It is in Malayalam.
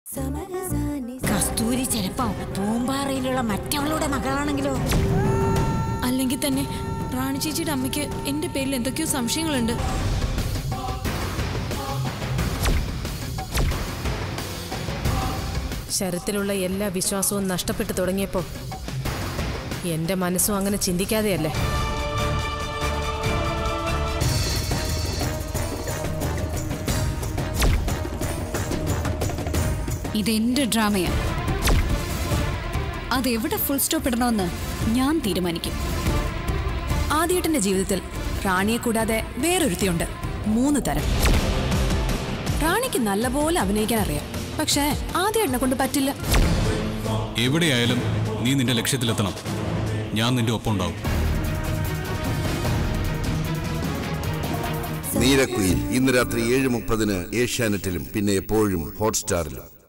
കസ്തൂരി ചിലപ്പോ പൂമ്പാറയിലുള്ള മറ്റവളുടെ മകളാണെങ്കിലോ അല്ലെങ്കിൽ തന്നെ റാണി ചേച്ചിയുടെ അമ്മയ്ക്ക് എന്റെ പേരിൽ എന്തൊക്കെയോ സംശയങ്ങളുണ്ട് ശരത്തിലുള്ള എല്ലാ വിശ്വാസവും നഷ്ടപ്പെട്ടു തുടങ്ങിയപ്പോൾ എന്റെ മനസ്സും അങ്ങനെ ചിന്തിക്കാതെയല്ലേ ഇതെന്റെ ഡ്രാമയാ അതെവിടെ ഫുൾ സ്റ്റോപ്പ് ഇടണമെന്ന് ഞാൻ തീരുമാനിക്കും ആദ്യേട്ടന്റെ ജീവിതത്തിൽ റാണിയെ കൂടാതെ വേറൊരുത്തിയുണ്ട് മൂന്ന് തരം റാണിക്ക് നല്ലപോലെ അഭിനയിക്കാൻ അറിയാം പക്ഷേ ആദ്യേട്ടനെ കൊണ്ട് പറ്റില്ല എവിടെയായാലും നീ നിന്റെ ലക്ഷ്യത്തിലെത്തണം ഞാൻ നിന്റെ ഒപ്പം ഉണ്ടാവും നീരക്കുയിൽ ഇന്ന് രാത്രി ഏഴ് മുപ്പതിന് ഏഷ്യാനെറ്റിലും പിന്നെ എപ്പോഴും ഹോട്ട്സ്റ്റാറിലും